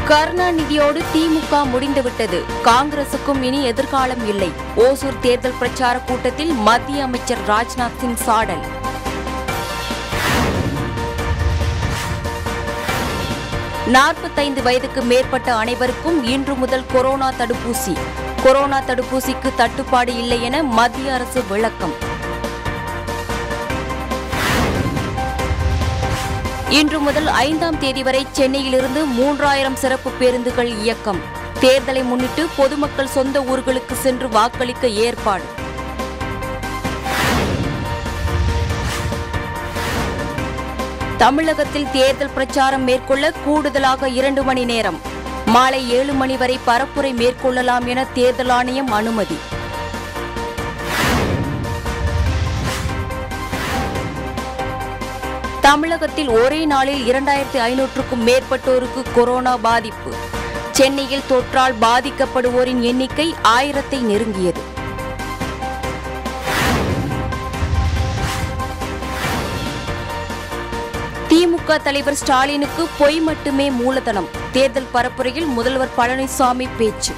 கருணாநிதியோடு திமுக முடிந்துவிட்டது காங்கிரசுக்கும் இனி எதிர்காலம் இல்லை ஓசூர் தேர்தல் பிரச்சார கூட்டத்தில் மத்திய அமைச்சர் ராஜ்நாத் சிங் சாடல் நாற்பத்தைந்து வயதுக்கு மேற்பட்ட அனைவருக்கும் இன்று முதல் கொரோனா தடுப்பூசி கொரோனா தடுப்பூசிக்கு தட்டுப்பாடு இல்லை என மத்திய அரசு விளக்கம் இன்று முதல் ஐந்தாம் தேதி வரை சென்னையிலிருந்து மூன்றாயிரம் சிறப்பு பேருந்துகள் இயக்கம் தேர்தலை முன்னிட்டு பொதுமக்கள் சொந்த ஊர்களுக்கு சென்று வாக்களிக்க ஏற்பாடு தமிழகத்தில் தேர்தல் பிரச்சாரம் மேற்கொள்ள கூடுதலாக இரண்டு மணி நேரம் மாலை ஏழு மணி வரை பரப்புரை மேற்கொள்ளலாம் என தேர்தல் ஆணையம் அனுமதி தமிழகத்தில் ஒரே நாளில் இரண்டாயிரத்தி ஐநூற்றுக்கும் மேற்பட்டோருக்கு கொரோனா பாதிப்பு சென்னையில் தொற்றால் பாதிக்கப்படுவோரின் எண்ணிக்கை ஆயிரத்தை நெருங்கியது திமுக தலைவர் ஸ்டாலினுக்கு பொய் மட்டுமே மூலதனம் தேர்தல் பரப்புரையில் முதல்வர் பழனிசாமி பேச்சு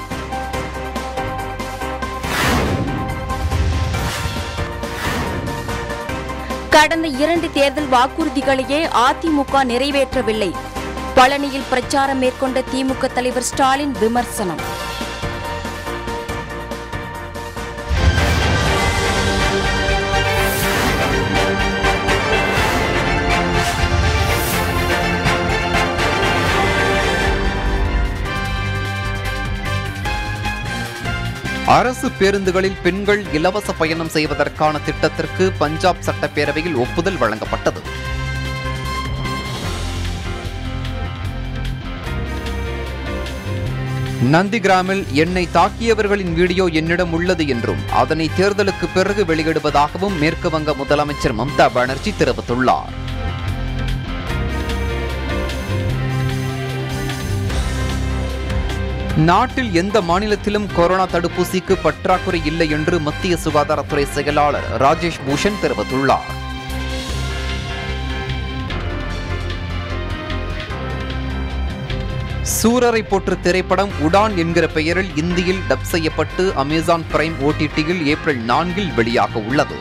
கடந்த இரண்டு தேர்தல் வாக்குறுதிகளையே அதிமுக நிறைவேற்றவில்லை பழனியில் பிரச்சாரம் மேற்கொண்ட திமுக தலைவர் ஸ்டாலின் விமர்சனம் அரசு பேருந்துகளில் பெண்கள் இலவச பயணம் செய்வதற்கான திட்டத்திற்கு பஞ்சாப் சட்டப்பேரவையில் ஒப்புதல் வழங்கப்பட்டது நந்திகிராமில் என்னை தாக்கியவர்களின் வீடியோ என்னிடம் உள்ளது என்றும் அதனை தேர்தலுக்கு பிறகு வெளியிடுவதாகவும் மேற்கு வங்க முதலமைச்சர் மம்தா பானர்ஜி தெரிவித்துள்ளார் நாட்டில் எந்த மாநிலத்திலும் கொரோனா தடுப்பூசிக்கு பற்றாக்குறை இல்லை என்று மத்திய சுகாதாரத்துறை செயலாளர் ராஜேஷ் பூஷன் தெரிவித்துள்ளார் சூரரை போற்று திரைப்படம் உடான் என்கிற பெயரில் இந்தியில் டப் செய்யப்பட்டு அமேசான் பிரைம் ஓடிடியில் ஏப்ரல் நான்கில் வெளியாக உள்ளது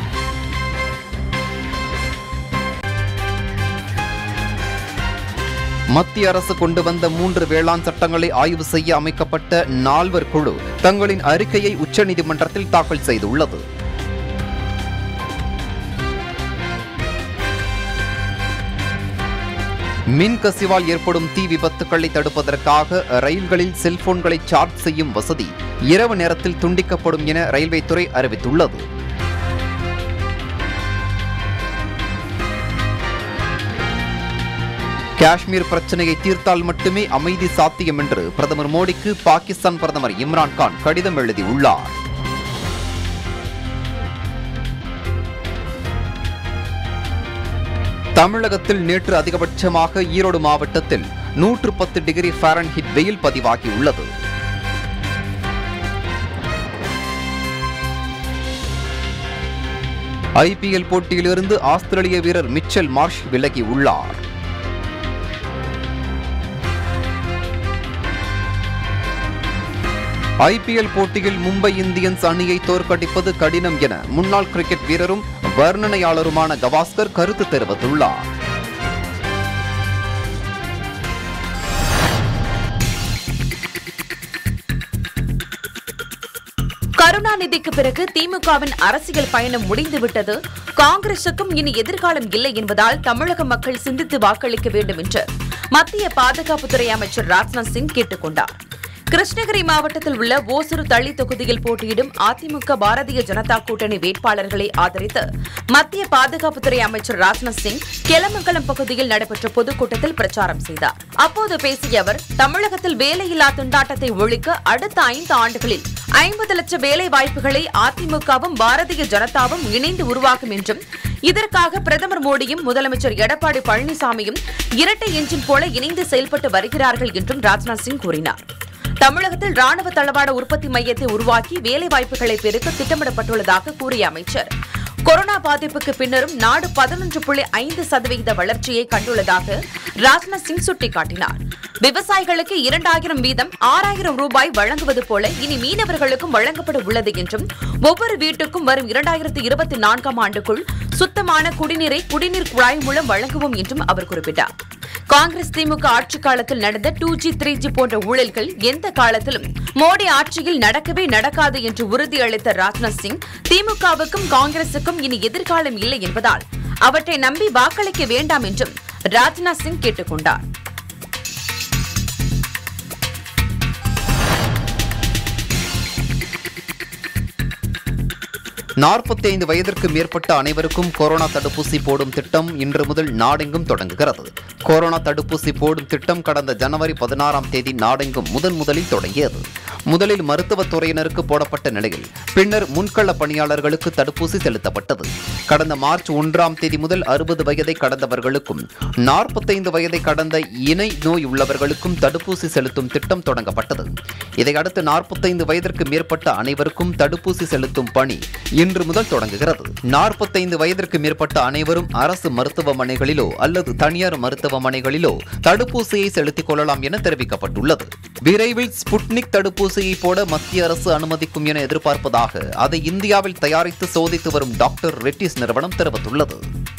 மத்திய அரசு கொண்டு வந்த மூன்று வேளாண் சட்டங்களை ஆய்வு செய்ய அமைக்கப்பட்ட நால்வர் குழு தங்களின் அறிக்கையை உச்சநீதிமன்றத்தில் தாக்கல் செய்துள்ளது மின் கசிவால் ஏற்படும் தீ விபத்துக்களை தடுப்பதற்காக ரயில்களில் செல்போன்களை சார்ஜ் செய்யும் வசதி இரவு நேரத்தில் துண்டிக்கப்படும் என ரயில்வே துறை அறிவித்துள்ளது காஷ்மீர் பிரச்சனையை தீர்த்தால் மட்டுமே அமைதி சாத்தியம் என்று பிரதமர் மோடிக்கு பாகிஸ்தான் பிரதமர் இம்ரான் கான் கடிதம் எழுதியுள்ளார் தமிழகத்தில் நேற்று அதிகபட்சமாக ஈரோடு மாவட்டத்தில் நூற்று பத்து டிகிரி ஃபாரன்ஹீட் வெயில் பதிவாகியுள்ளது ஐபிஎல் போட்டியிலிருந்து ஆஸ்திரேலிய வீரர் மிச்சல் மார்ஷ் விலகி உள்ளார் ஐபிஎல் போட்டியில் மும்பை இந்தியன்ஸ் அணியை தோற்கடிப்பது கடினம் என முன்னாள் கிரிக்கெட் வீரரும் வர்ணனையாளருமான கவாஸ்கர் கருத்து தெரிவித்துள்ளார் கருணாநிதிக்கு பிறகு திமுகவின் அரசியல் பயணம் முடிந்துவிட்டது காங்கிரசுக்கும் இனி எதிர்காலம் இல்லை என்பதால் தமிழக மக்கள் சிந்தித்து வாக்களிக்க வேண்டும் என்று மத்திய பாதுகாப்புத்துறை அமைச்சர் ராஜ்நாத் சிங் கேட்டுக் கொண்டார் கிருஷ்ணகிரி மாவட்டத்தில் உள்ள ஓசூர் தளி தொகுதியில் போட்டியிடும் அதிமுக பாரதிய ஜனதா கூட்டணி வேட்பாளர்களை ஆதரித்து மத்திய பாதுகாப்புத்துறை அமைச்சர் ராஜ்நாத் சிங் கெலமங்கலம் பகுதியில் நடைபெற்ற பொதுக்கூட்டத்தில் பிரச்சாரம் செய்தார் அப்போது பேசிய அவர் தமிழகத்தில் வேலையில்லா திண்டாட்டத்தை ஒழிக்க அடுத்த ஐந்து ஆண்டுகளில் ஐம்பது லட்சம் வேலை வாய்ப்புகளை அதிமுகவும் பாரதிய ஜனதாவும் இணைந்து உருவாக்கும் என்றும் இதற்காக பிரதமர் மோடியும் முதலமைச்சர் எடப்பாடி பழனிசாமியும் இரட்டை எஞ்சின் போல இணைந்து செயல்பட்டு வருகிறார்கள் என்றும் ராஜ்நாத் சிங் கூறினார் தமிழகத்தில் ராணுவ தளவாட உற்பத்தி மையத்தை உருவாக்கி வேலைவாய்ப்புகளை பெருக்க திட்டமிடப்பட்டுள்ளதாக கூறிய அமைச்சர் கொரோனா பாதிப்புக்கு பின்னரும் நாடு பதினொன்று புள்ளி ஐந்து சதவிகித வளர்ச்சியை கண்டுள்ளதாக ராஜ்நாத் சிங் சுட்டிக்காட்டினார் விவசாயிகளுக்கு இரண்டாயிரம் வீதம் ஆறாயிரம் ரூபாய் வழங்குவது போல இனி மீனவர்களுக்கும் வழங்கப்பட உள்ளது என்றும் ஒவ்வொரு வீட்டுக்கும் வரும் இரண்டாயிரத்து இருபத்தி நான்காம் ஆண்டுக்குள் சுத்தமான குடிநீரை குடிநீர் குழாய் மூலம் வழங்குவோம் என்றும் அவர் குறிப்பிட்டார் காங்கிரஸ் திமுக ஆட்சி காலத்தில் நடந்த டூ ஜி த்ரீ ஜி போன்ற ஊழல்கள் எந்த காலத்திலும் மோடி ஆட்சியில் நடக்கவே நடக்காது என்று உறுதியளித்த ராஜ்நாத் சிங் திமுகவுக்கும் காங்கிரசுக்கும் இனி எதிர்காலம் இல்லை என்பதால் அவற்றை நம்பி வாக்களிக்க வேண்டாம் என்றும் ராஜ்நாத் சிங் கேட்டுக் கொண்டார் நாற்பத்தி ஐந்து வயதிற்கு மேற்பட்ட அனைவருக்கும் கொரோனா தடுப்பூசி போடும் திட்டம் இன்று முதல் நாடெங்கும் தொடங்குகிறது கொரோனா தடுப்பூசி போடும் திட்டம் கடந்த ஜனவரி பதினாறாம் தேதி நாடெங்கும் முதன் முதலில் தொடங்கியது முதலில் மருத்துவத் துறையினருக்கு போடப்பட்ட நிலையில் பின்னர் முன்கள பணியாளர்களுக்கு தடுப்பூசி செலுத்தப்பட்டது கடந்த மார்ச் ஒன்றாம் தேதி முதல் அறுபது வயதை கடந்தவர்களுக்கும் நாற்பத்தைந்து வயதை கடந்த இணை நோய் உள்ளவர்களுக்கும் தடுப்பூசி செலுத்தும் திட்டம் தொடங்கப்பட்டது இதையடுத்து நாற்பத்தைந்து வயதிற்கு மேற்பட்ட அனைவருக்கும் தடுப்பூசி செலுத்தும் பணி இன்று முதல் தொடங்குகிறது நாற்பத்தைந்து வயதிற்கு மேற்பட்ட அனைவரும் அரசு மருத்துவமனைகளிலோ அல்லது தனியார் மருத்துவமனைகளிலோ தடுப்பூசியை செலுத்திக் கொள்ளலாம் என தெரிவிக்கப்பட்டுள்ளது விரைவில் ஸ்புட்னிக் தடுப்பூசியை போட மத்திய அரசு அனுமதிக்கும் என எதிர்பார்ப்பதாக அதை இந்தியாவில் தயாரித்து சோதித்து வரும் டாக்டர் ரெட்டிஸ் நிறுவனம் தெரிவித்துள்ளது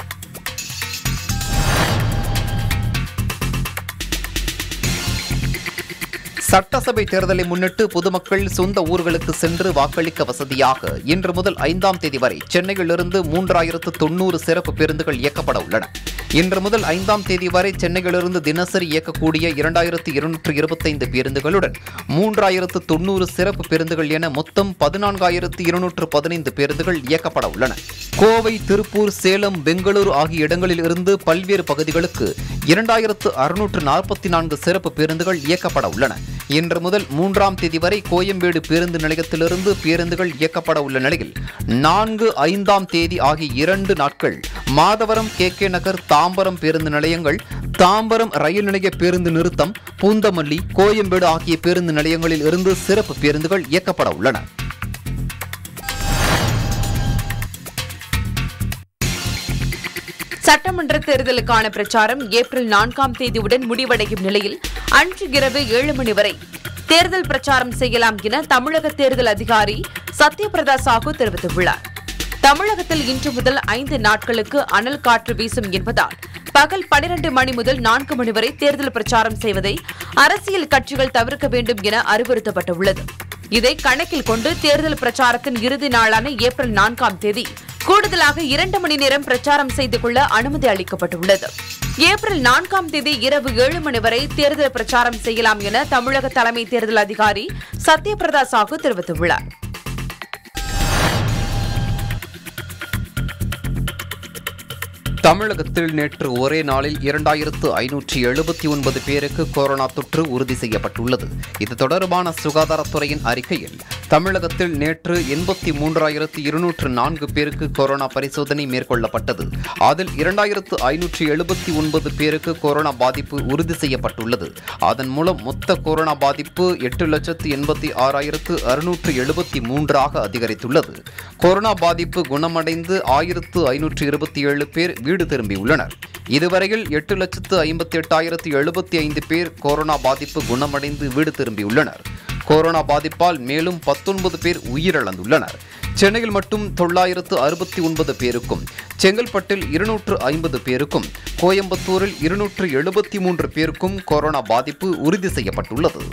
சட்டசபை தேர்தலை முன்னிட்டு பொதுமக்கள் சொந்த ஊர்களுக்கு சென்று வாக்களிக்க வசதியாக இன்று முதல் ஐந்தாம் தேதி வரை சென்னையிலிருந்து மூன்றாயிரத்து தொண்ணூறு சிறப்பு பேருந்துகள் இயக்கப்பட உள்ளன இன்று முதல் ஐந்தாம் தேதி வரை சென்னையிலிருந்து தினசரி இயக்கக்கூடிய இரண்டாயிரத்து இருநூற்று இருபத்தைந்து பேருந்துகளுடன் மூன்றாயிரத்து தொண்ணூறு சிறப்பு பேருந்துகள் என மொத்தம் பதினான்காயிரத்து இருநூற்று பதினைந்து பேருந்துகள் இயக்கப்பட உள்ளன கோவை திருப்பூர் சேலம் பெங்களூரு ஆகிய இடங்களில் இருந்து பல்வேறு பகுதிகளுக்கு இரண்டாயிரத்து அறுநூற்று நாற்பத்தி நான்கு சிறப்பு பேருந்துகள் இயக்கப்பட உள்ளன இன்று முதல் மூன்றாம் தேதி வரை கோயம்பேடு பேருந்து நிலையத்திலிருந்து பேருந்துகள் இயக்கப்பட உள்ள நிலையில் நான்கு ஐந்தாம் தேதி ஆகிய இரண்டு நாட்கள் மாதவரம் கே கே நகர் தாம்பரம் பேருந்து நிலையங்கள் தாம்பரம் ரயில் நிலைய பேருந்து நிறுத்தம் பூந்தமல்லி கோயம்பேடு ஆகிய பேருந்து நிலையங்களில் இருந்து சிறப்பு பேருந்துகள் இயக்கப்பட உள்ளன சட்டமன்ற தேர்தலுக்கான பிரச்சாரம் ஏப்ரல் நான்காம் தேதியுடன் முடிவடையும் நிலையில் அன்று இரவு ஏழு மணி வரை தேர்தல் பிரச்சாரம் செய்யலாம் என தமிழக தேர்தல் அதிகாரி சத்யபிரதா சாஹூ தெரிவித்துள்ளார் தமிழகத்தில் இன்று முதல் ஐந்து நாட்களுக்கு அனல் காற்று வீசும் என்பதால் பகல் பனிரண்டு மணி முதல் நான்கு மணி வரை தேர்தல் பிரச்சாரம் செய்வதை அரசியல் கட்சிகள் தவிர்க்க வேண்டும் என அறிவுறுத்தப்பட்டுள்ளது இதை கணக்கில் கொண்டு தேர்தல் பிரச்சாரத்தின் இறுதி நாளான ஏப்ரல் நான்காம் தேதி கூடுதலாக இரண்டு மணி நேரம் பிரச்சாரம் செய்து கொள்ள அனுமதி அளிக்கப்பட்டுள்ளது ஏப்ரல் நான்காம் தேதி இரவு ஏழு மணி வரை தேர்தல் பிரச்சாரம் செய்யலாம் என தமிழக தலைமை தேர்தல் அதிகாரி சத்யபிரதா சாஹூ தெரிவித்துள்ளார் தமிழகத்தில் நேற்று ஒரே நாளில் இரண்டாயிரத்து ஐநூற்றி எழுபத்தி ஒன்பது பேருக்கு கொரோனா தொற்று உறுதி செய்யப்பட்டுள்ளது இது தொடர்பான சுகாதாரத்துறையின் அறிக்கையில் தமிழகத்தில் நேற்று எண்பத்தி மூன்றாயிரத்து இருநூற்று நான்கு பேருக்கு கொரோனா பரிசோதனை மேற்கொள்ளப்பட்டது அதில் இரண்டாயிரத்து ஐநூற்றி எழுபத்தி ஒன்பது பேருக்கு கொரோனா பாதிப்பு உறுதி செய்யப்பட்டுள்ளது அதன் மூலம் மொத்த கொரோனா பாதிப்பு எட்டு லட்சத்து எண்பத்தி ஆறாயிரத்து அறுநூற்று எழுபத்தி மூன்றாக அதிகரித்துள்ளது கொரோனா பாதிப்பு குணமடைந்து ஆயிரத்து ஐநூற்று இருபத்தி ஏழு பேர் வீடு திரும்பியுள்ளனர் இதுவரையில் எட்டு லட்சத்து ஐம்பத்தி எட்டாயிரத்து எழுபத்தி ஐந்து பேர் கொரோனா பாதிப்பு குணமடைந்து வீடு திரும்பியுள்ளனர் கொரோனா பாதிப்பால் மேலும் பத்தொன்பது பேர் உயிரிழந்துள்ளனர் சென்னையில் மட்டும் தொள்ளாயிரத்து அறுபத்தி ஒன்பது பேருக்கும் செங்கல்பட்டில் இருநூற்று ஐம்பது பேருக்கும் கோயம்புத்தூரில் இருநூற்று எழுபத்தி மூன்று பேருக்கும் கொரோனா பாதிப்பு உறுதி செய்யப்பட்டுள்ளது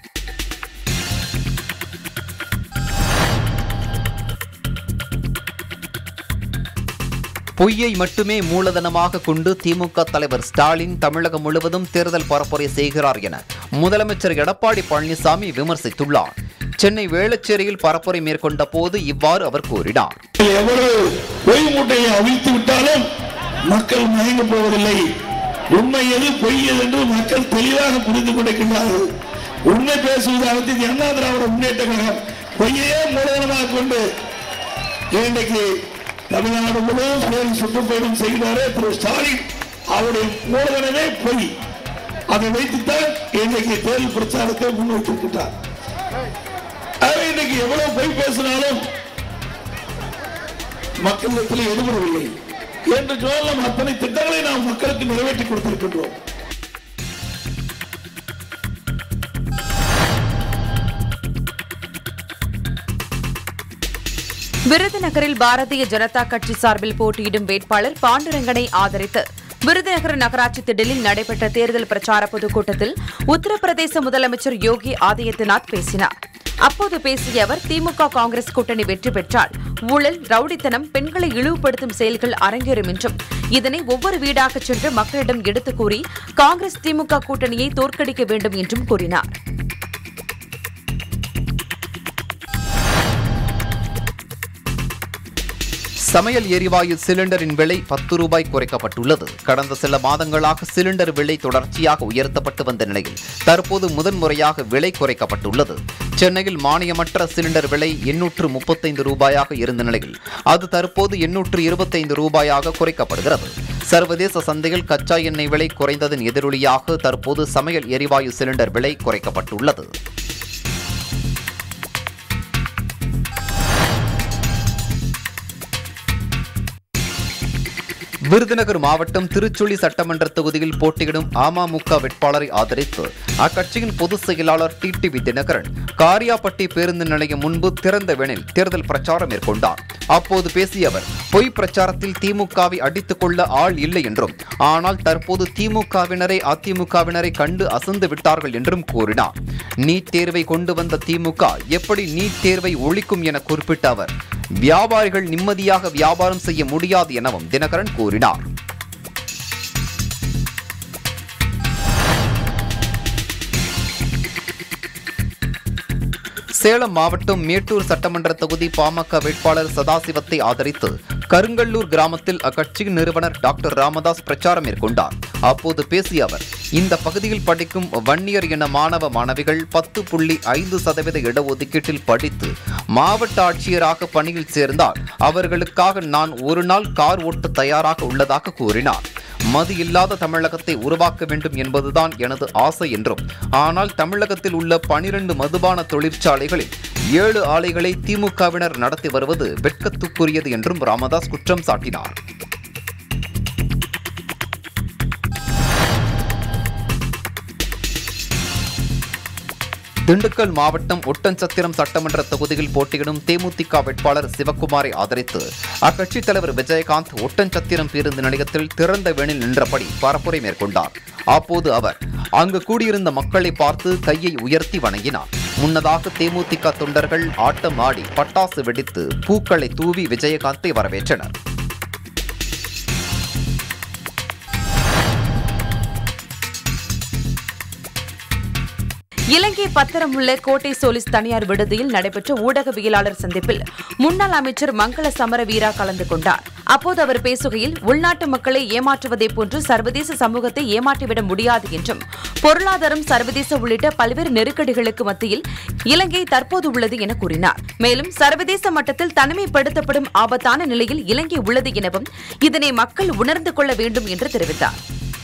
பொய்யை மட்டுமே மூலதனமாக கொண்டு திமுக தலைவர் ஸ்டாலின் தமிழகம் முழுவதும் தேர்தல் பரப்புரை செய்கிறார் என முதலமைச்சர் எடப்பாடி பழனிசாமி விமர்சித்துள்ளார் சென்னை வேளச்சேரியில் பரப்புரை மேற்கொண்ட போது இவ்வாறு அவர் கூறினார் எவ்வளவு பொய் மூட்டையை அவிழ்த்து விட்டாலும் மக்கள் மயங்க போவதில்லை உண்மை எது பொய் எது என்று மக்கள் தெளிவாக புரிந்து கொண்டிருக்கின்றார்கள் உண்மை பேசுவது அனைத்து அண்ணா திராவிட முன்னேற்ற கழகம் பொய்யையே மூலதனமாக கொண்டு இன்றைக்கு தமிழ்நாடு முழுவதும் தேர்தல் சுற்றுப்பயணம் செய்கிறாரே திரு ஸ்டாலின் அவருடைய மூலதனமே பொய் அதை வைத்துத்தான் இன்றைக்கு தேர்தல் பிரச்சாரத்தை முன்வைத்திருக்கின்றார் ஆகவே இன்றைக்கு எவ்வளவு பொய் பேசினாலும் மக்களிடத்தில் எதிர்விடவில்லை என்று சொன்னால் நாம் அத்தனை திட்டங்களை நாம் மக்களுக்கு நிறைவேற்றி கொடுத்திருக்கின்றோம் விருதுநகரில் பாரதிய ஜனதா கட்சி சார்பில் போட்டியிடும் வேட்பாளர் பாண்டுரங்கனை ஆதரித்து விருதுநகர் நகராட்சி திடலில் நடைபெற்ற தேர்தல் பிரச்சார பொதுக்கூட்டத்தில் உத்தரப்பிரதேச முதலமைச்சர் யோகி ஆதித்யநாத் பேசினார் அப்போது பேசிய அவர் திமுக காங்கிரஸ் கூட்டணி வெற்றி பெற்றால் ஊழல் ரவுடித்தனம் பெண்களை இழிவுபடுத்தும் செயல்கள் அரங்கேறும் என்றும் இதனை ஒவ்வொரு வீடாக சென்று மக்களிடம் எடுத்துக் கூறி காங்கிரஸ் திமுக கூட்டணியை தோற்கடிக்க வேண்டும் என்றும் கூறினார் சமையல் எரிவாயு சிலிண்டரின் விலை பத்து ரூபாய் குறைக்கப்பட்டுள்ளது கடந்த சில மாதங்களாக சிலிண்டர் விலை தொடர்ச்சியாக உயர்த்தப்பட்டு வந்த நிலையில் தற்போது முதன்முறையாக விலை குறைக்கப்பட்டுள்ளது சென்னையில் மானியமற்ற சிலிண்டர் விலை எண்ணூற்று முப்பத்தைந்து ரூபாயாக இருந்த நிலையில் அது தற்போது எண்ணூற்று இருபத்தைந்து ரூபாயாக குறைக்கப்படுகிறது சர்வதேச சந்தையில் கச்சா எண்ணெய் விலை குறைந்ததன் எதிரொலியாக தற்போது சமையல் எரிவாயு சிலிண்டர் விலை குறைக்கப்பட்டுள்ளது விருதுநகர் மாவட்டம் திருச்சுழி சட்டமன்ற தொகுதியில் போட்டியிடும் அமமுக வேட்பாளரை ஆதரித்து அக்கட்சியின் பொதுச் செயலாளர் டிடிவி தினகரன் காரியாபட்டி பேருந்து நிலையம் முன்பு திறந்த வேனில் தேர்தல் பிரச்சாரம் மேற்கொண்டார் அப்போது பேசிய அவர் பொய் பிரச்சாரத்தில் திமுகவை அடித்துக் கொள்ள ஆள் இல்லை என்றும் ஆனால் தற்போது திமுகவினரை அதிமுகவினரை கண்டு அசந்து விட்டார்கள் என்றும் கூறினார் நீட் தேர்வை கொண்டு வந்த திமுக எப்படி நீட் தேர்வை ஒழிக்கும் என குறிப்பிட்ட அவர் வியாபாரிகள் நிம்மதியாக வியாபாரம் செய்ய முடியாது எனவும் தினகரன் கூறினார் சேலம் மாவட்டம் மேட்டூர் சட்டமன்ற தொகுதி பாமக வேட்பாளர் சதாசிவத்தை ஆதரித்து கருங்கல்லூர் கிராமத்தில் அக்கட்சியின் நிறுவனர் டாக்டர் ராமதாஸ் பிரச்சாரம் மேற்கொண்டார் அப்போது பேசிய அவர் இந்த பகுதியில் படிக்கும் வன்னியர் என மாணவ மாணவிகள் பத்து புள்ளி ஐந்து சதவீத இடஒதுக்கீட்டில் படித்து மாவட்ட ஆட்சியராக பணியில் சேர்ந்தால் அவர்களுக்காக நான் ஒரு நாள் கார் ஓட்ட தயாராக உள்ளதாக கூறினார் மது இல்லாத தமிழகத்தை உருவாக்க வேண்டும் என்பதுதான் எனது ஆசை என்றும் ஆனால் தமிழகத்தில் உள்ள பனிரெண்டு மதுபான தொழிற்சாலைகளில் ஏழு ஆலைகளை திமுகவினர் நடத்தி வருவது வெட்கத்துக்குரியது என்றும் ராமதாஸ் குற்றம் சாட்டினார் திண்டுக்கல் மாவட்டம் ஒட்டன்சத்திரம் சட்டமன்ற தொகுதியில் போட்டியிடும் தேமுதிக வேட்பாளர் சிவக்குமாரை ஆதரித்து அக்கட்சித் தலைவர் விஜயகாந்த் ஒட்டன்சத்திரம் பேருந்து நிலையத்தில் திறந்த வேனில் நின்றபடி பரப்புரை மேற்கொண்டார் அப்போது அவர் அங்கு கூடியிருந்த மக்களை பார்த்து கையை உயர்த்தி வணங்கினார் முன்னதாக தேமுதிக தொண்டர்கள் ஆட்டம் ஆடி பட்டாசு வெடித்து பூக்களை தூவி விஜயகாந்தை வரவேற்றனர் இலங்கை பத்திரம் உள்ள கோட்டை சோலிஸ் தனியார் விடுதியில் நடைபெற்ற ஊடகவியலாளர் சந்திப்பில் முன்னாள் அமைச்சர் மங்கள சமரவீரா கலந்து கொண்டார் அப்போது அவர் பேசுகையில் உள்நாட்டு மக்களை ஏமாற்றுவதை போன்று சர்வதேச சமூகத்தை ஏமாற்றிவிட முடியாது என்றும் பொருளாதாரம் சர்வதேச உள்ளிட்ட பல்வேறு நெருக்கடிகளுக்கு மத்தியில் இலங்கை தற்போது உள்ளது என கூறினார் மேலும் சர்வதேச மட்டத்தில் தனிமைப்படுத்தப்படும் ஆபத்தான நிலையில் இலங்கை உள்ளது எனவும் இதனை மக்கள் உணர்ந்து கொள்ள வேண்டும் என்று தெரிவித்தார்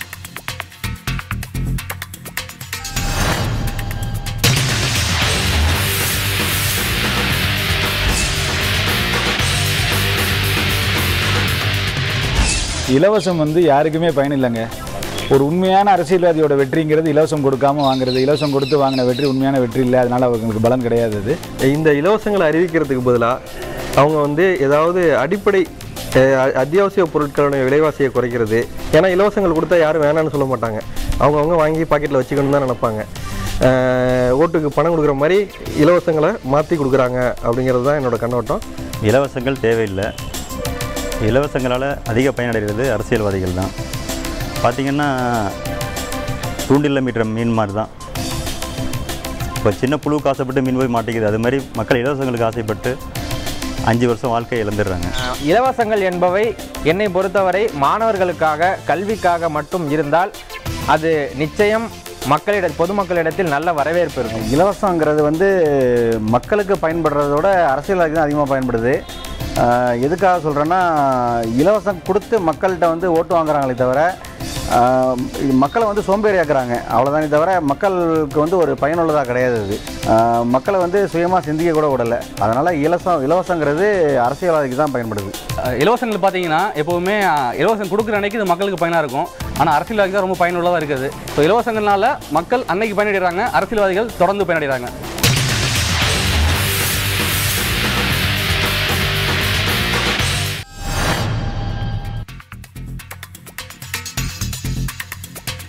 இலவசம் வந்து யாருக்குமே பயன் இல்லைங்க ஒரு உண்மையான அரசியல்வாதியோட வெற்றிங்கிறது இலவசம் கொடுக்காம வாங்குறது இலவசம் கொடுத்து வாங்கின வெற்றி உண்மையான வெற்றி இல்லை அதனால அவங்களுக்கு பலன் கிடையாது அது இந்த இலவசங்களை அறிவிக்கிறதுக்கு பதிலாக அவங்க வந்து ஏதாவது அடிப்படை அஹ், அ- அத்தியாவசிய பொருட்களோட விலைவாசியை குறைக்கிறது ஏன்னா இலவசங்கள் கொடுத்தா யாரும் வேணாம்னு சொல்ல மாட்டாங்க அவங்கவுங்க வாங்கி பாக்கெட்டில் வச்சுக்கணும் தான் நினைப்பாங்க அஹ், ஓட்டுக்கு பணம் கொடுக்குற மாதிரி இலவசங்களை மாற்றி கொடுக்குறாங்க அப்படிங்கிறது தான் என்னோட கண்ணோட்டம் இலவசங்கள் தேவையில்லை இலவசங்களால் அதிக பயனடைகிறது அரசியல்வாதிகள் தான் பார்த்திங்கன்னா தூண்டில்ல மீட்டுற மீன் மாதிரி தான் இப்போ சின்ன புழுவுக்கு ஆசைப்பட்டு மீன் போய் மாட்டேங்குது அது மாதிரி மக்கள் இலவசங்களுக்கு ஆசைப்பட்டு அஞ்சு வருஷம் வாழ்க்கையை இழந்துடுறாங்க இலவசங்கள் என்பவை என்னை பொறுத்தவரை மாணவர்களுக்காக கல்விக்காக மட்டும் இருந்தால் அது நிச்சயம் மக்களிட பொதுமக்களிடத்தில் நல்ல வரவேற்பு இருக்கும் இலவசங்கிறது வந்து மக்களுக்கு பயன்படுறதோட அரசியல்வாதிக்கு தான் அதிகமாக பயன்படுது ஆஹ் எதுக்காக சொல்கிறேன்னா இலவசம் கொடுத்து மக்கள்கிட்ட வந்து ஓட்டு வாங்குறாங்களே தவிர ஆஹ் இது மக்களை வந்து சோம்பேறியாக்குறாங்க அவ்வளோதானே தவிர மக்களுக்கு வந்து ஒரு பயனுள்ளதாக கிடையாது அது ஆஹ் மக்களை வந்து சுயமாக சிந்திக்க கூட விடலை அதனால் இலவசம் இலவசங்கிறது அரசியல்வாதிக்கு தான் பயன்படுது அஹ் இலவசங்கள் பார்த்தீங்கன்னா எப்போவுமே அஹ், இலவசம் கொடுக்குற அன்னைக்கு இது மக்களுக்கு பயனாக இருக்கும் ஆனால் அரசியல்வாதிக்கு தான் ரொம்ப பயனுள்ளதாக இருக்குது ஸோ இலவசங்கள்னால மக்கள் அன்னைக்கு பயனடைகிறாங்க அரசியல்வாதிகள் தொடர்ந்து பயனடைகிறாங்க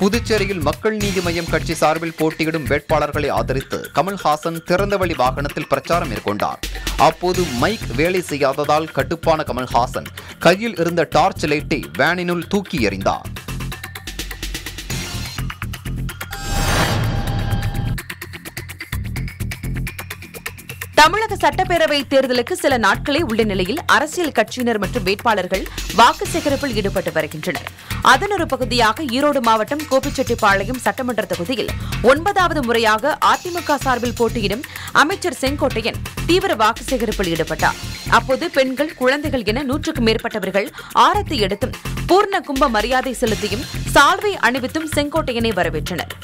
புதுச்சேரியில் மக்கள் நீதி மய்யம் கட்சி சார்பில் போட்டியிடும் வேட்பாளர்களை ஆதரித்து கமல்ஹாசன் திறந்தவெளி வாகனத்தில் பிரச்சாரம் மேற்கொண்டார் அப்போது மைக் வேலை செய்யாததால் கட்டுப்பான கமல்ஹாசன் கையில் இருந்த டார்ச் லைட்டை வேனினுள் தூக்கி எறிந்தார் தமிழக சட்டப்பேரவை தேர்தலுக்கு சில நாட்களே உள்ள நிலையில் அரசியல் கட்சியினர் மற்றும் வேட்பாளர்கள் வாக்கு சேகரிப்பில் ஈடுபட்டு வருகின்றனர் அதன் ஒரு பகுதியாக ஈரோடு மாவட்டம் கோபிச்செட்டிப்பாளையம் சட்டமன்ற தொகுதியில் ஒன்பதாவது முறையாக அதிமுக சார்பில் போட்டியிடும் அமைச்சர் செங்கோட்டையன் தீவிர வாக்கு சேகரிப்பில் ஈடுபட்டார் அப்போது பெண்கள் குழந்தைகள் என நூற்றுக்கும் மேற்பட்டவர்கள் ஆரத்தி எடுத்தும் பூர்ண கும்ப மரியாதை செலுத்தியும் சால்வை அணிவித்தும் செங்கோட்டையனை வரவேற்றனர்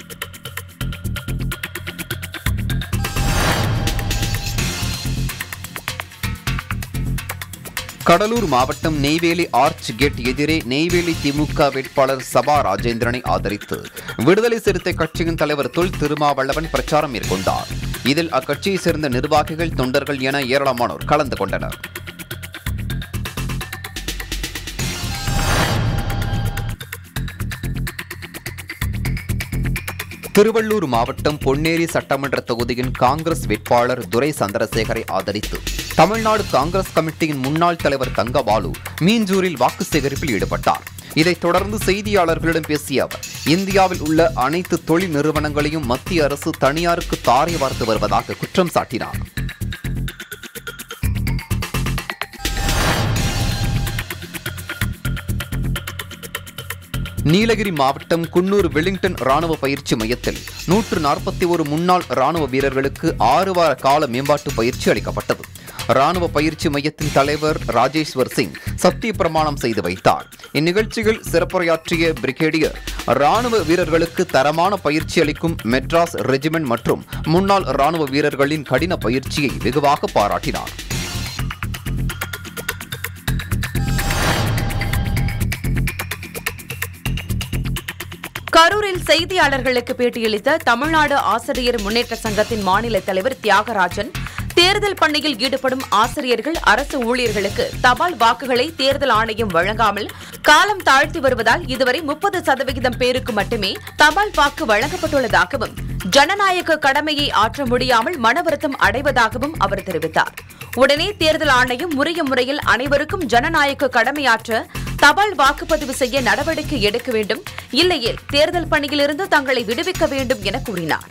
கடலூர் மாவட்டம் நெய்வேலி ஆர்ச் கேட் எதிரே நெய்வேலி திமுக வேட்பாளர் சபா ராஜேந்திரனை ஆதரித்து விடுதலை சிறுத்தை கட்சியின் தலைவர் தொல் திருமாவளவன் பிரச்சாரம் மேற்கொண்டார் இதில் அக்கட்சியைச் சேர்ந்த நிர்வாகிகள் தொண்டர்கள் என ஏராளமானோர் கலந்து கொண்டனர் திருவள்ளூர் மாவட்டம் பொன்னேரி சட்டமன்ற தொகுதியின் காங்கிரஸ் வேட்பாளர் துரை சந்திரசேகரை ஆதரித்து தமிழ்நாடு காங்கிரஸ் கமிட்டியின் முன்னாள் தலைவர் தங்கபாலு மீஞ்சூரில் வாக்கு சேகரிப்பில் ஈடுபட்டார் இதைத் தொடர்ந்து செய்தியாளர்களிடம் பேசிய அவர் இந்தியாவில் உள்ள அனைத்து தொழில் நிறுவனங்களையும் மத்திய அரசு தனியாருக்கு தாரை வார்த்து வருவதாக குற்றம் சாட்டினார் நீலகிரி மாவட்டம் குன்னூர் வெலிங்டன் ராணுவ பயிற்சி மையத்தில் நூற்று நாற்பத்தி ஒரு முன்னாள் ராணுவ வீரர்களுக்கு ஆறு வார கால மேம்பாட்டு பயிற்சி அளிக்கப்பட்டது ராணுவ பயிற்சி மையத்தின் தலைவர் ராஜேஸ்வர் சிங் சத்திய பிரமாணம் செய்து வைத்தார் இந்நிகழ்ச்சியில் சிறப்புரையாற்றிய பிரிகேடியர் ராணுவ வீரர்களுக்கு தரமான பயிற்சி அளிக்கும் மெட்ராஸ் ரெஜிமெண்ட் மற்றும் முன்னாள் ராணுவ வீரர்களின் கடின பயிற்சியை வெகுவாக பாராட்டினார் கரூரில் செய்தியாளர்களுக்கு பேட்டியளித்த தமிழ்நாடு ஆசிரியர் முன்னேற்ற சங்கத்தின் மாநில தலைவர் தியாகராஜன் தேர்தல் பணியில் ஈடுபடும் ஆசிரியர்கள் அரசு ஊழியர்களுக்கு தபால் வாக்குகளை தேர்தல் ஆணையம் வழங்காமல் காலம் தாழ்த்தி வருவதால் இதுவரை முப்பது சதவிகிதம் பேருக்கு மட்டுமே தபால் வாக்கு வழங்கப்பட்டுள்ளதாகவும் ஜனநாயக கடமையை ஆற்ற முடியாமல் மன வருத்தம் அடைவதாகவும் அவர் தெரிவித்தார் உடனே தேர்தல் ஆணையம் உரிய முறையில் அனைவருக்கும் ஜனநாயக கடமையாற்ற தபால் வாக்குப்பதிவு செய்ய நடவடிக்கை எடுக்க வேண்டும் இல்லையேல் தேர்தல் பணியிலிருந்து தங்களை விடுவிக்க வேண்டும் என கூறினார்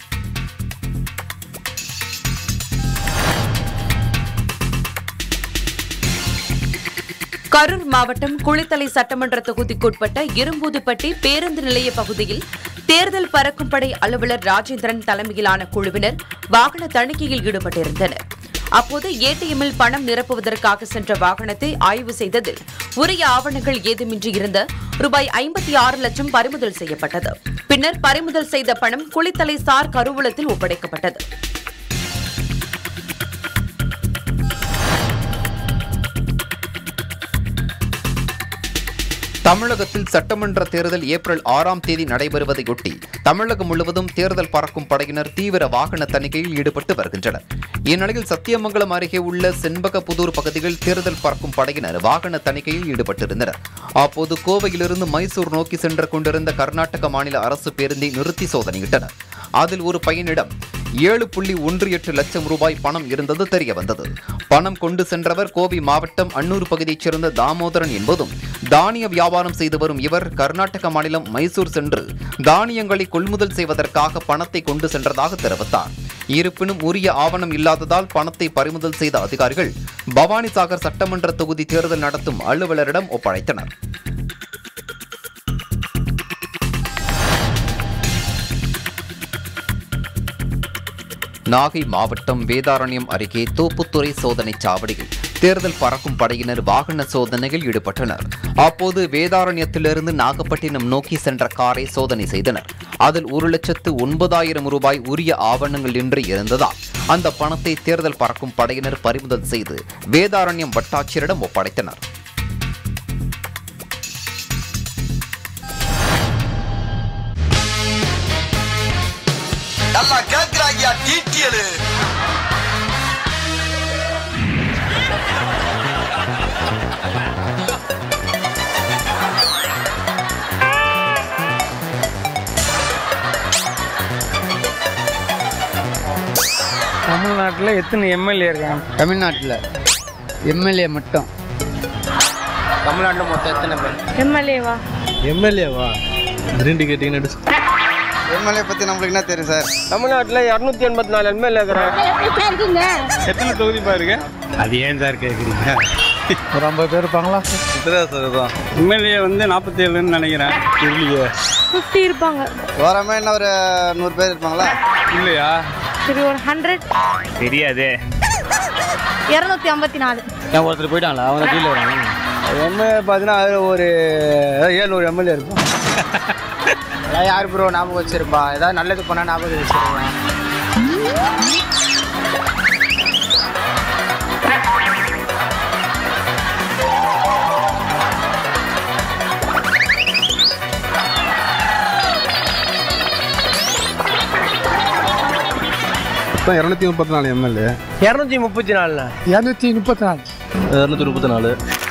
கரூர் மாவட்டம் குளித்தலை சட்டமன்ற தொகுதிக்குட்பட்ட இரும்பூதுப்பட்டி பேருந்து நிலைய பகுதியில் தேர்தல் பறக்கும் படை அலுவலர் ராஜேந்திரன் தலைமையிலான குழுவினர் வாகன தணிக்கையில் ஈடுபட்டிருந்தனர் அப்போது ஏடிஎம்மில் பணம் நிரப்புவதற்காக சென்ற வாகனத்தை ஆய்வு செய்ததில் உரிய ஆவணங்கள் ஏதுமின்றி இருந்த ரூபாய் ஐம்பத்தி ஆறு லட்சம் பறிமுதல் செய்யப்பட்டது பின்னர் பறிமுதல் செய்த பணம் குளித்தலை சார் கருவூலத்தில் ஒப்படைக்கப்பட்டது தமிழகத்தில் சட்டமன்ற தேர்தல் ஏப்ரல் ஆறாம் தேதி நடைபெறுவதையொட்டி தமிழகம் முழுவதும் தேர்தல் பறக்கும் படையினர் தீவிர வாகன தணிக்கையில் ஈடுபட்டு வருகின்றனர் இந்நிலையில் சத்தியமங்கலம் அருகே உள்ள செண்பகப்புதூர் பகுதியில் தேர்தல் பறக்கும் படையினர் வாகன தணிக்கையில் ஈடுபட்டிருந்தனர் அப்போது கோவையிலிருந்து மைசூர் நோக்கி சென்று கொண்டிருந்த கர்நாடக மாநில அரசு பேருந்தை நிறுத்தி சோதனையிட்டனர் அதில் ஒரு பயனிடம் ஏழு புள்ளி ஒன்று எட்டு லட்சம் ரூபாய் பணம் இருந்தது தெரிய வந்தது பணம் கொண்டு சென்றவர் கோவை மாவட்டம் அன்னூர் பகுதியைச் சேர்ந்த தாமோதரன் என்பதும் தானிய வியாபாரம் செய்து வரும் இவர் கர்நாடக மாநிலம் மைசூர் சென்று தானியங்களை கொள்முதல் செய்வதற்காக பணத்தை கொண்டு சென்றதாக தெரிவித்தார் இருப்பினும் உரிய ஆவணம் இல்லாததால் பணத்தை பறிமுதல் செய்த அதிகாரிகள் பவானிசாகர் சட்டமன்ற தொகுதி தேர்தல் நடத்தும் அலுவலரிடம் ஒப்படைத்தனர் நாகை மாவட்டம் வேதாரண்யம் அருகே தோப்புத்துறை சோதனை சாவடியில் தேர்தல் பறக்கும் படையினர் வாகன சோதனையில் ஈடுபட்டனர் அப்போது வேதாரண்யத்திலிருந்து நாகப்பட்டினம் நோக்கி சென்ற காரை சோதனை செய்தனர் அதில் ஒரு லட்சத்து ஒன்பதாயிரம் ரூபாய் உரிய ஆவணங்கள் இன்றி இருந்ததால் அந்த பணத்தை தேர்தல் பறக்கும் படையினர் பறிமுதல் செய்து வேதாரண்யம் வட்டாட்சியரிடம் ஒப்படைத்தனர் நல்லா கேக்குறாங்க டீட்டியலு தமிழ்நாட்டில் எத்தனை எம்எல்ஏ இருக்காங்க தமிழ்நாட்டில் எம்எல்ஏ மட்டும் தமிழ்நாட்டில் மொத்தம் எத்தனை பேர் எம்எல்ஏவா எம்எல்ஏவா கிரீன் கேட்டீங்கன்னு எம்எல்ஏ பற்றி நம்மளுக்கு என்ன தெரியும் சார் தமிழ்நாட்டில் இரநூத்தி எண்பத்தி நாலு எம்எல்ஏ இருக்கிறாங்க எத்தனை தொகுதி பாருங்க அது ஏன் சார் கேட்குறீங்க ஒரு ஐம்பது பேர் இருப்பாங்களா சார் தான் எம்எல்ஏ வந்து நாற்பத்தேழுன்னு நினைக்கிறேன் இல்லையே ஃபிஃப்டி இருப்பாங்க ஓரமாக என்ன ஒரு நூறு பேர் இருப்பாங்களா இல்லையா சரி ஒரு ஹண்ட்ரட் தெரியாதே இரநூத்தி ஐம்பத்தி நாலு ஏன் ஒருத்தர் போயிட்டாங்களா அவங்க கீழே வராங்க எம்எல்ஏ பார்த்தீங்கன்னா அதில் ஒரு ஏழ்நூறு எம்எல்ஏ இருக்கும் அதான் யார் ப்ரோ ஞாபகம் வச்சிருப்பா ஏதாவது நல்லது பண்ணால் ஞாபகம் வச்சிருக்கேன் இப்போ இரநூத்தி முப்பத்தி நாலு எம்எல்ஏ இரநூத்தி முப்பத்தி நாலுண்ணா இரநூத்தி முப்பத்தி நாலு இரநூத்தி முப்பத்தி நாலு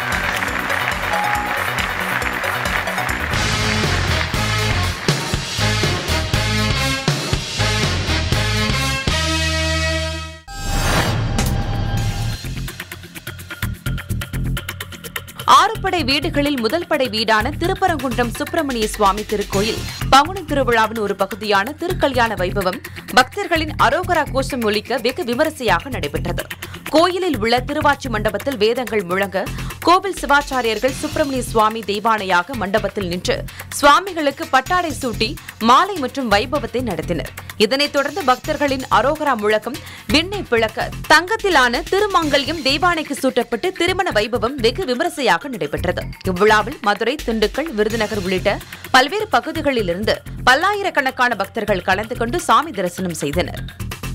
ஆறுபடை வீடுகளில் முதல் படை வீடான திருப்பரங்குன்றம் சுப்பிரமணிய சுவாமி திருக்கோயில் பங்குனி திருவிழாவின் ஒரு பகுதியான திருக்கல்யாண வைபவம் பக்தர்களின் அரோகரா கோஷம் ஒலிக்க வெகு விமரிசையாக நடைபெற்றது கோயிலில் உள்ள திருவாச்சி மண்டபத்தில் வேதங்கள் முழங்க கோவில் சிவாச்சாரியர்கள் சுப்பிரமணிய சுவாமி தெய்வானையாக மண்டபத்தில் நின்று சுவாமிகளுக்கு பட்டாடை சூட்டி மாலை மற்றும் வைபவத்தை நடத்தினர் இதனைத் தொடர்ந்து பக்தர்களின் அரோகரா முழக்கம் விண்ணை பிளக்க தங்கத்திலான திருமங்கல்யம் தெய்வானைக்கு சூட்டப்பட்டு திருமண வைபவம் வெகு விமரிசையாக நடைபெற்றது இவ்விழாவில் மதுரை திண்டுக்கல் விருதுநகர் உள்ளிட்ட பல்வேறு பகுதிகளிலிருந்து பல்லாயிரக்கணக்கான பக்தர்கள் கலந்து கொண்டு சாமி தரிசனம் செய்தனர்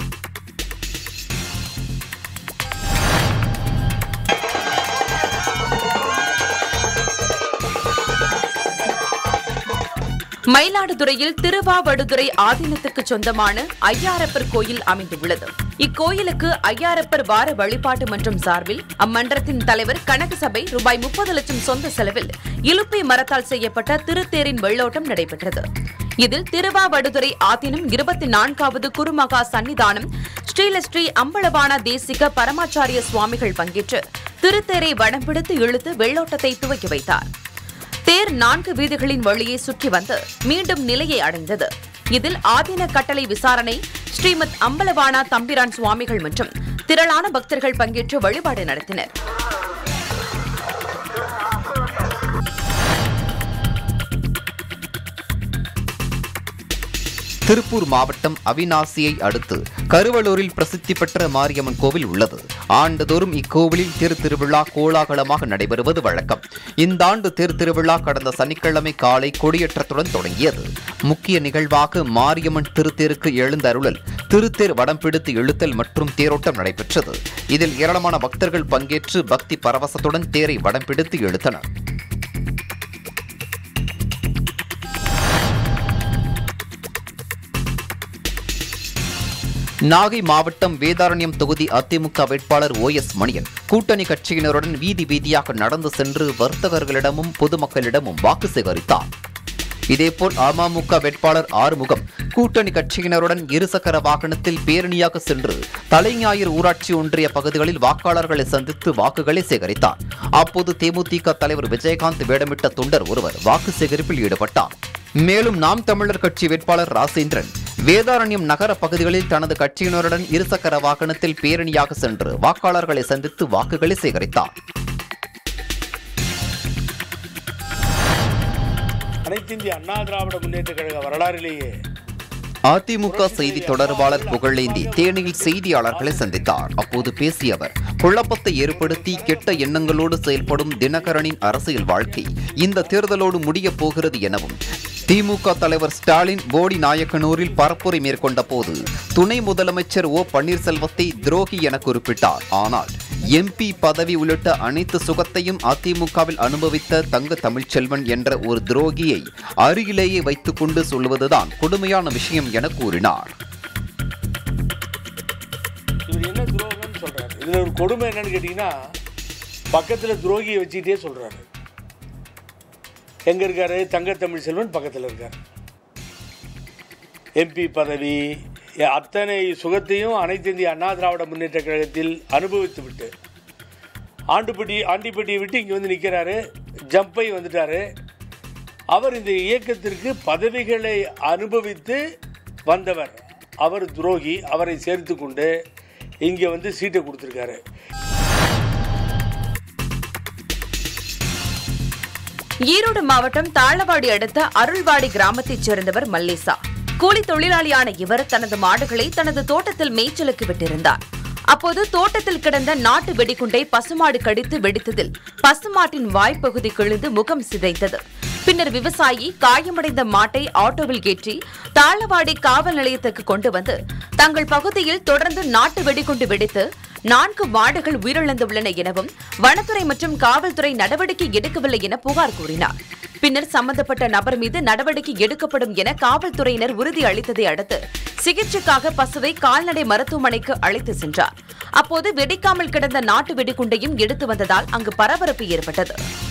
மயிலாடுதுறையில் திருவாவடுதுறை ஆதீனத்துக்கு சொந்தமான ஐயாரப்பர் கோயில் அமைந்துள்ளது இக்கோயிலுக்கு ஐயாரப்பர் வார வழிபாட்டு மன்றம் சார்பில் அம்மன்றத்தின் தலைவர் கனக சபை ரூபாய் முப்பது லட்சம் சொந்த செலவில் இலுப்பை மரத்தால் செய்யப்பட்ட திருத்தேரின் வெள்ளோட்டம் நடைபெற்றது இதில் திருவாவடுதுறை ஆதீனம் இருபத்தி நான்காவது குருமகா சன்னிதானம் ஸ்ரீலஸ்ரீ அம்பலவான தேசிக பரமாச்சாரிய சுவாமிகள் பங்கேற்று திருத்தேரை வடம் பிடித்து இழுத்து வெள்ளோட்டத்தை துவக்கி வைத்தார் தேர் நான்கு வீதிகளின் வழியே சுற்றி வந்து மீண்டும் நிலையை அடைந்தது இதில் ஆதீன கட்டளை விசாரணை ஸ்ரீமத் அம்பலவானா தம்பிரான் சுவாமிகள் மற்றும் திரளான பக்தர்கள் பங்கேற்று வழிபாடு நடத்தினர் திருப்பூர் மாவட்டம் அவிநாசியை அடுத்து கருவலூரில் பிரசித்தி பெற்ற மாரியம்மன் கோவில் உள்ளது ஆண்டுதோறும் இக்கோவிலில் தேர் திருவிழா கோலாகலமாக நடைபெறுவது வழக்கம் இந்த ஆண்டு தேர் திருவிழா கடந்த சனிக்கிழமை காலை கொடியேற்றத்துடன் தொடங்கியது முக்கிய நிகழ்வாக மாரியம்மன் திருத்தேருக்கு எழுந்தருளல் திருத்தேர் வடம் பிடித்து இழுத்தல் மற்றும் தேரோட்டம் நடைபெற்றது இதில் ஏராளமான பக்தர்கள் பங்கேற்று பக்தி பரவசத்துடன் தேரை வடம் பிடித்து இழுத்தனர் நாகை மாவட்டம் வேதாரண்யம் தொகுதி அதிமுக வேட்பாளர் ஓ எஸ் மணியன் கூட்டணி கட்சியினருடன் வீதி வீதியாக நடந்து சென்று வர்த்தகர்களிடமும் பொதுமக்களிடமும் வாக்கு சேகரித்தார் இதேபோல் அமமுக வேட்பாளர் ஆறுமுகம் கூட்டணி கட்சியினருடன் இருசக்கர வாகனத்தில் பேரணியாக சென்று தலைஞாயிறு ஊராட்சி ஒன்றிய பகுதிகளில் வாக்காளர்களை சந்தித்து வாக்குகளை சேகரித்தார் அப்போது தேமுதிக தலைவர் விஜயகாந்த் வேடமிட்ட தொண்டர் ஒருவர் வாக்கு சேகரிப்பில் ஈடுபட்டார் மேலும் நாம் தமிழர் கட்சி வேட்பாளர் ராசேந்திரன் வேதாரண்யம் நகர பகுதிகளில் தனது கட்சியினருடன் இருசக்கர வாகனத்தில் பேரணியாக சென்று வாக்காளர்களை சந்தித்து வாக்குகளை சேகரித்தார் அனைத்து இந்திய அண்ணா திராவிட முன்னேற்ற கழக வரலாறிலேயே அதிமுக செய்தி தொடர்பாளர் புகழேந்தி தேனியில் செய்தியாளர்களை சந்தித்தார் அப்போது பேசிய அவர் குழப்பத்தை ஏற்படுத்தி கெட்ட எண்ணங்களோடு செயல்படும் தினகரனின் அரசியல் வாழ்க்கை இந்த தேர்தலோடு முடியப் போகிறது எனவும் திமுக தலைவர் ஸ்டாலின் போடி நாயக்கனூரில் பரப்புரை மேற்கொண்ட போது துணை முதலமைச்சர் ஓ பன்னீர்செல்வத்தை துரோகி என குறிப்பிட்டார் ஆனால் எம்பி பதவி உள்ளிட்ட அனைத்து சுகத்தையும் அதிமுகவில் அனுபவித்த தங்க தமிழ்ச்செல்வன் என்ற ஒரு துரோகியை அருகிலேயே வைத்துக்கொண்டு சொல்வதுதான் கொடுமையான விஷயம் என கூறினார் இவர் என்ன துரோகம்னு சொல்றாரு இதுல ஒரு கொடுமை என்னன்னு கேட்டீங்கன்னா பக்கத்துல துரோகியை வச்சுக்கிட்டே சொல்றாரு எங்க இருக்காரு தங்க தமிழ் செல்வன் பக்கத்துல இருக்காரு எம்பி பதவி அத்தனை சுகத்தையும் அனைத்து இந்திய அண்ணா திராவிட முன்னேற்ற கழகத்தில் அனுபவித்து விட்டு ஆண்டுப்பட்டி ஆண்டிப்பட்டியை விட்டு இங்கே வந்து நிற்கிறாரு ஜம்பை வந்துட்டாரு அவர் இந்த இயக்கத்திற்கு பதவிகளை அனுபவித்து வந்தவர் அவர் துரோகி அவரை சேர்த்து கொண்டு இங்கே வந்து சீட்டை கொடுத்துருக்காரு ஈரோடு மாவட்டம் தாளவாடி அடுத்த அருள்வாடி கிராமத்தைச் சேர்ந்தவர் மல்லேசா கூலி தொழிலாளியான இவர் தனது மாடுகளை தனது தோட்டத்தில் மேய்ச்சலுக்கு விட்டிருந்தார் அப்போது தோட்டத்தில் கிடந்த நாட்டு வெடிகுண்டை பசுமாடு கடித்து வெடித்ததில் பசுமாட்டின் வாய்ப்பகுதி கிழிந்து முகம் சிதைத்தது பின்னர் விவசாயி காயமடைந்த மாட்டை ஆட்டோவில் ஏற்றி தாளவாடி காவல் நிலையத்துக்கு கொண்டு வந்து தங்கள் பகுதியில் தொடர்ந்து நாட்டு வெடிகுண்டு வெடித்து நான்கு மாடுகள் உயிரிழந்துள்ளன எனவும் வனத்துறை மற்றும் காவல்துறை நடவடிக்கை எடுக்கவில்லை என புகார் கூறினார் பின்னர் சம்பந்தப்பட்ட நபர் மீது நடவடிக்கை எடுக்கப்படும் என காவல்துறையினர் உறுதி அளித்ததை அடுத்து சிகிச்சைக்காக பசுவை கால்நடை மருத்துவமனைக்கு அழைத்து சென்றார் அப்போது வெடிக்காமல் கிடந்த நாட்டு வெடிகுண்டையும் எடுத்து வந்ததால் அங்கு பரபரப்பு ஏற்பட்டது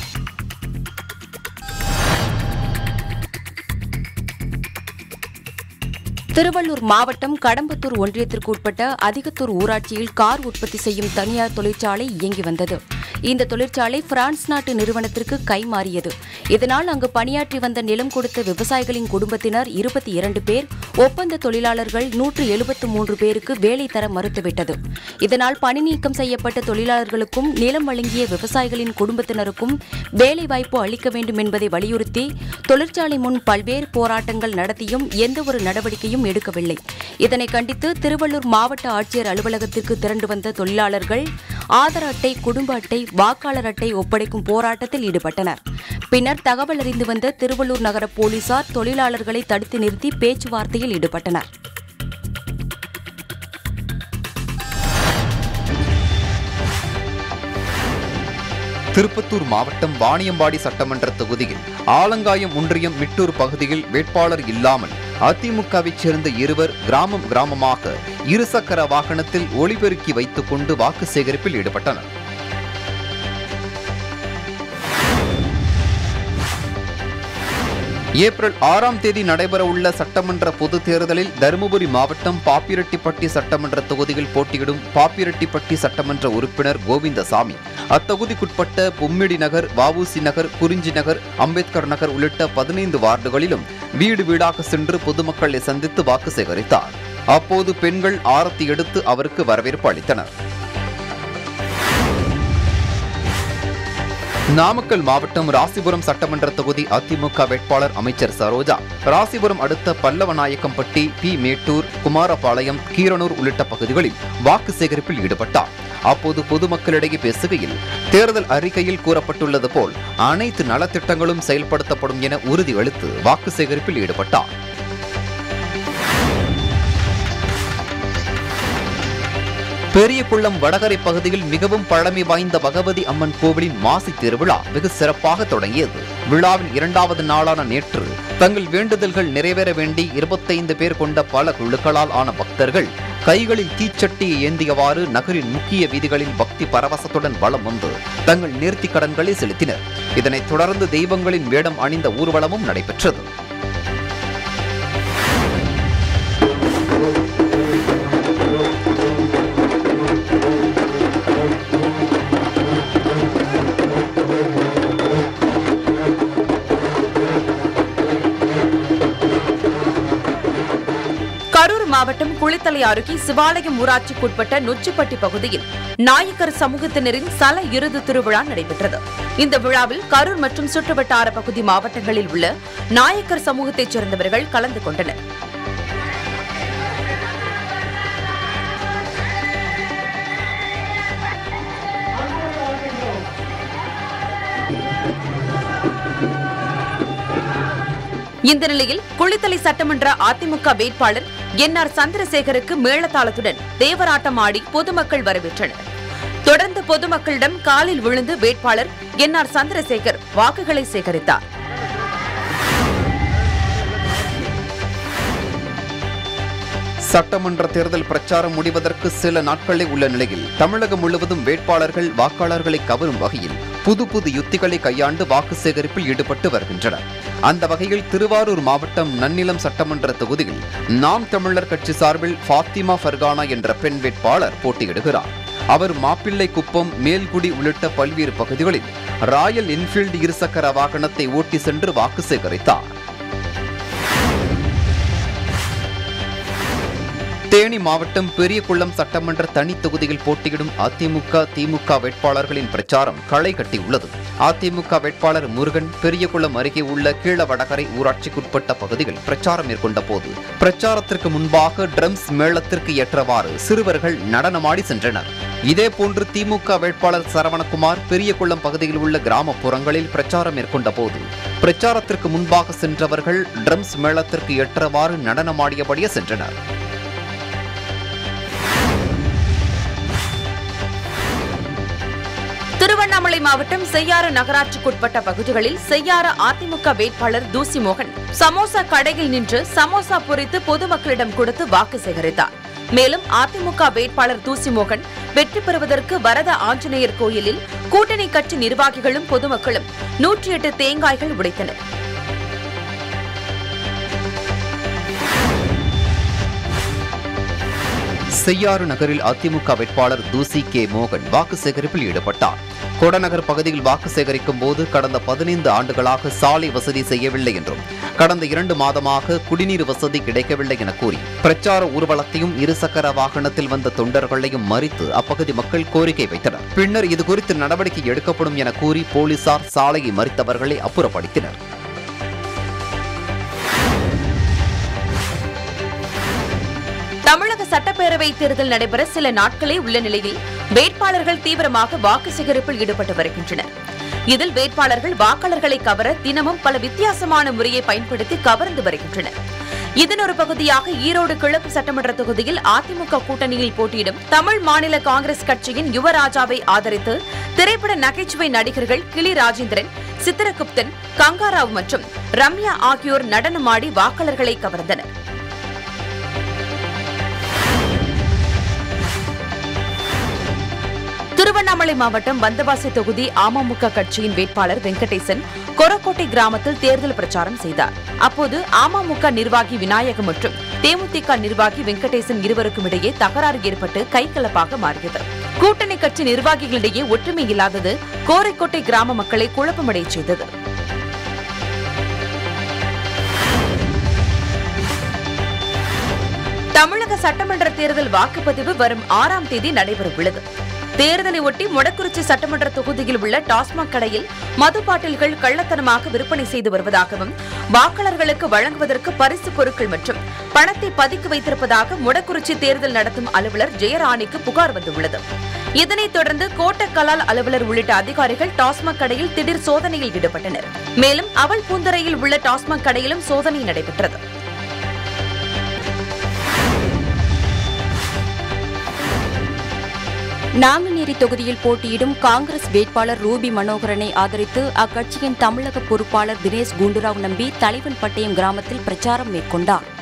திருவள்ளூர் மாவட்டம் கடம்பத்தூர் ஒன்றியத்திற்கு உட்பட்ட அதிகத்தூர் ஊராட்சியில் கார் உற்பத்தி செய்யும் தனியார் தொழிற்சாலை இயங்கி வந்தது இந்த தொழிற்சாலை பிரான்ஸ் நாட்டு நிறுவனத்திற்கு கைமாறியது இதனால் அங்கு பணியாற்றி வந்த நிலம் கொடுத்த விவசாயிகளின் குடும்பத்தினர் இருபத்தி இரண்டு பேர் ஒப்பந்த தொழிலாளர்கள் நூற்று எழுபத்து மூன்று பேருக்கு வேலை தர மறுத்துவிட்டது இதனால் பணி நீக்கம் செய்யப்பட்ட தொழிலாளர்களுக்கும் நிலம் வழங்கிய விவசாயிகளின் குடும்பத்தினருக்கும் வேலைவாய்ப்பு அளிக்க வேண்டும் என்பதை வலியுறுத்தி தொழிற்சாலை முன் பல்வேறு போராட்டங்கள் நடத்தியும் எந்தவொரு நடவடிக்கையும் எடுக்கவில்லை இதனை கண்டித்து திருவள்ளூர் மாவட்ட ஆட்சியர் அலுவலகத்திற்கு திரண்டு வந்த தொழிலாளர்கள் ஆதார் அட்டை குடும்ப அட்டை வாக்காளர் அட்டை ஒப்படைக்கும் போராட்டத்தில் ஈடுபட்டனர் பின்னர் தகவல் அறிந்து வந்த திருவள்ளூர் நகர போலீசார் தொழிலாளர்களை தடுத்து நிறுத்தி பேச்சுவார்த்தையில் ஈடுபட்டனர் திருப்பத்தூர் மாவட்டம் வாணியம்பாடி சட்டமன்ற தொகுதியில் ஆலங்காயம் ஒன்றியம் மிட்டூர் பகுதியில் வேட்பாளர் இல்லாமல் அதிமுகவைச் சேர்ந்த இருவர் கிராமம் கிராமமாக இருசக்கர வாகனத்தில் ஒளிபெருக்கி வைத்துக் கொண்டு வாக்கு சேகரிப்பில் ஈடுபட்டனர் ஏப்ரல் ஆறாம் தேதி நடைபெறவுள்ள சட்டமன்ற பொதுத் தேர்தலில் தருமபுரி மாவட்டம் பாப்பிரெட்டிப்பட்டி சட்டமன்ற தொகுதியில் போட்டியிடும் பாப்பிரெட்டிப்பட்டி சட்டமன்ற உறுப்பினர் கோவிந்தசாமி அத்தொகுதிக்குட்பட்ட பொம்மிடி நகர் வஉசி நகர் குறிஞ்சி நகர் அம்பேத்கர் நகர் உள்ளிட்ட பதினைந்து வார்டுகளிலும் வீடு வீடாக சென்று பொதுமக்களை சந்தித்து வாக்கு சேகரித்தார் அப்போது பெண்கள் ஆரத்தி எடுத்து அவருக்கு வரவேற்பு அளித்தனர் நாமக்கல் மாவட்டம் ராசிபுரம் சட்டமன்ற தொகுதி அதிமுக வேட்பாளர் அமைச்சர் சரோஜா ராசிபுரம் அடுத்த பல்லவநாயக்கம்பட்டி பி மேட்டூர் குமாரபாளையம் கீரனூர் உள்ளிட்ட பகுதிகளில் வாக்கு சேகரிப்பில் ஈடுபட்டார் அப்போது பொதுமக்களிடையே பேசுகையில் தேர்தல் அறிக்கையில் கூறப்பட்டுள்ளது போல் அனைத்து நலத்திட்டங்களும் செயல்படுத்தப்படும் என உறுதியளித்து வாக்கு சேகரிப்பில் ஈடுபட்டார் பெரியகுளம் வடகரை பகுதியில் மிகவும் பழமை வாய்ந்த பகவதி அம்மன் கோவிலின் மாசி திருவிழா வெகு சிறப்பாக தொடங்கியது விழாவின் இரண்டாவது நாளான நேற்று தங்கள் வேண்டுதல்கள் நிறைவேற வேண்டி இருபத்தைந்து பேர் கொண்ட பல குழுக்களால் ஆன பக்தர்கள் கைகளில் தீச்சட்டியை ஏந்தியவாறு நகரின் முக்கிய வீதிகளில் பக்தி பரவசத்துடன் வலம் வந்து தங்கள் நேர்த்திக் கடன்களை செலுத்தினர் இதனைத் தொடர்ந்து தெய்வங்களின் வேடம் அணிந்த ஊர்வலமும் நடைபெற்றது கரூர் மாவட்டம் குளித்தலை அருகே சிவாலயம் ஊராட்சிக்குட்பட்ட நொச்சிப்பட்டி பகுதியில் நாயக்கர் சமூகத்தினரின் சல இறுதி திருவிழா நடைபெற்றது இந்த விழாவில் கரூர் மற்றும் சுற்றுவட்டார பகுதி மாவட்டங்களில் உள்ள நாயக்கர் சமூகத்தைச் சேர்ந்தவர்கள் கலந்து கொண்டனர் இந்த நிலையில் குளித்தலை சட்டமன்ற அதிமுக வேட்பாளர் என் ஆர் சந்திரசேகருக்கு மேளதாளத்துடன் தேவராட்டம் ஆடி பொதுமக்கள் வரவேற்றனர் தொடர்ந்து பொதுமக்களிடம் காலில் விழுந்து வேட்பாளர் என் ஆர் சந்திரசேகர் வாக்குகளை சேகரித்தார் சட்டமன்ற தேர்தல் பிரச்சாரம் முடிவதற்கு சில நாட்களே உள்ள நிலையில் தமிழகம் முழுவதும் வேட்பாளர்கள் வாக்காளர்களை கவரும் வகையில் புது புது யுத்திகளை கையாண்டு வாக்கு சேகரிப்பில் ஈடுபட்டு வருகின்றனர் அந்த வகையில் திருவாரூர் மாவட்டம் நன்னிலம் சட்டமன்ற தொகுதியில் நாம் தமிழர் கட்சி சார்பில் ஃபாத்திமா ஃபர்கானா என்ற பெண் வேட்பாளர் போட்டியிடுகிறார் அவர் மாப்பிள்ளை குப்பம் மேல்குடி உள்ளிட்ட பல்வேறு பகுதிகளில் ராயல் என்ஃபீல்டு இருசக்கர வாகனத்தை ஓட்டி சென்று வாக்கு சேகரித்தார் தேனி மாவட்டம் பெரியகுளம் சட்டமன்ற தனி தொகுதியில் போட்டியிடும் அதிமுக திமுக வேட்பாளர்களின் பிரச்சாரம் களை கட்டியுள்ளது அதிமுக வேட்பாளர் முருகன் பெரியகுளம் அருகே உள்ள கீழவடகரை ஊராட்சிக்குட்பட்ட பகுதியில் பிரச்சாரம் மேற்கொண்ட போது பிரச்சாரத்திற்கு முன்பாக ட்ரம்ஸ் மேளத்திற்கு ஏற்றவாறு சிறுவர்கள் நடனமாடி சென்றனர் இதேபோன்று திமுக வேட்பாளர் சரவணகுமார் பெரியகுளம் பகுதியில் உள்ள கிராமப்புறங்களில் பிரச்சாரம் மேற்கொண்ட போது பிரச்சாரத்திற்கு முன்பாக சென்றவர்கள் ட்ரம்ஸ் மேளத்திற்கு ஏற்றவாறு நடனமாடியபடியே சென்றனர் திருவண்ணாமலை மாவட்டம் செய்யாறு நகராட்சிக்குட்பட்ட பகுதிகளில் செய்யாறு அதிமுக வேட்பாளர் தூசி மோகன் சமோசா கடையில் நின்று சமோசா பொரித்து பொதுமக்களிடம் கொடுத்து வாக்கு சேகரித்தார் மேலும் அதிமுக வேட்பாளர் தூசி மோகன் வெற்றி பெறுவதற்கு வரத ஆஞ்சநேயர் கோயிலில் கூட்டணி கட்சி நிர்வாகிகளும் பொதுமக்களும் நூற்றி எட்டு தேங்காய்கள் உடைத்தனர் செய்யாறு நகரில் அதிமுக வேட்பாளர் தூசி கே மோகன் வாக்கு சேகரிப்பில் ஈடுபட்டார் கொடநகர் பகுதியில் வாக்கு சேகரிக்கும் போது கடந்த பதினைந்து ஆண்டுகளாக சாலை வசதி செய்யவில்லை என்றும் கடந்த இரண்டு மாதமாக குடிநீர் வசதி கிடைக்கவில்லை என கூறி பிரச்சார ஊர்வலத்தையும் இருசக்கர வாகனத்தில் வந்த தொண்டர்களையும் மறித்து அப்பகுதி மக்கள் கோரிக்கை வைத்தனர் பின்னர் இதுகுறித்து நடவடிக்கை எடுக்கப்படும் என கூறி போலீசார் சாலையை மறித்தவர்களை அப்புறப்படுத்தினர் தமிழக சட்டப்பேரவை தேர்தல் நடைபெற சில நாட்களே உள்ள நிலையில் வேட்பாளர்கள் தீவிரமாக வாக்கு சேகரிப்பில் ஈடுபட்டு வருகின்றனர் இதில் வேட்பாளர்கள் வாக்காளர்களை கவர தினமும் பல வித்தியாசமான முறையை பயன்படுத்தி கவர்ந்து வருகின்றனர் இதன் ஒரு பகுதியாக ஈரோடு கிழக்கு சட்டமன்ற தொகுதியில் அதிமுக கூட்டணியில் போட்டியிடும் தமிழ் மாநில காங்கிரஸ் கட்சியின் யுவராஜாவை ஆதரித்து திரைப்பட நகைச்சுவை நடிகர்கள் கிளி ராஜேந்திரன் சித்திரகுப்தன் கங்காராவ் மற்றும் ரம்யா ஆகியோர் நடனமாடி வாக்காளர்களை கவர்ந்தனர் திருவண்ணாமலை மாவட்டம் வந்தவாசி தொகுதி அமமுக கட்சியின் வேட்பாளர் வெங்கடேசன் கொரக்கோட்டை கிராமத்தில் தேர்தல் பிரச்சாரம் செய்தார் அப்போது அமமுக நிர்வாகி விநாயகம் மற்றும் தேமுதிக நிர்வாகி வெங்கடேசன் இருவருக்கும் இடையே தகராறு ஏற்பட்டு கைகலப்பாக மாறியது கூட்டணி கட்சி நிர்வாகிகளிடையே ஒற்றுமை இல்லாதது கோரைக்கோட்டை கிராம மக்களை குழப்பமடைய செய்தது தமிழக சட்டமன்ற தேர்தல் வாக்குப்பதிவு வரும் ஆறாம் தேதி நடைபெறவுள்ளது தேர்தலை ஒட்டி மொடக்குறிச்சி சட்டமன்ற தொகுதியில் உள்ள டாஸ்மாக் கடையில் மது பாட்டில்கள் கள்ளத்தனமாக விற்பனை செய்து வருவதாகவும் வாக்காளர்களுக்கு வழங்குவதற்கு பரிசு பொருட்கள் மற்றும் பணத்தை பதுக்கி வைத்திருப்பதாக மொடக்குறிச்சி தேர்தல் நடத்தும் அலுவலர் ஜெயராணிக்கு புகார் வந்துள்ளது இதனைத் தொடர்ந்து கோட்டக்கலால் அலுவலர் உள்ளிட்ட அதிகாரிகள் டாஸ்மாக் கடையில் திடீர் சோதனையில் ஈடுபட்டனர் மேலும் அவல் பூந்தரையில் உள்ள டாஸ்மாக் கடையிலும் சோதனை நடைபெற்றது நாங்குநேரி தொகுதியில் போட்டியிடும் காங்கிரஸ் வேட்பாளர் ரூபி மனோகரனை ஆதரித்து அக்கட்சியின் தமிழக பொறுப்பாளர் தினேஷ் குண்டுராவ் நம்பி தலைவன் பட்டயம் கிராமத்தில் பிரச்சாரம் மேற்கொண்டார்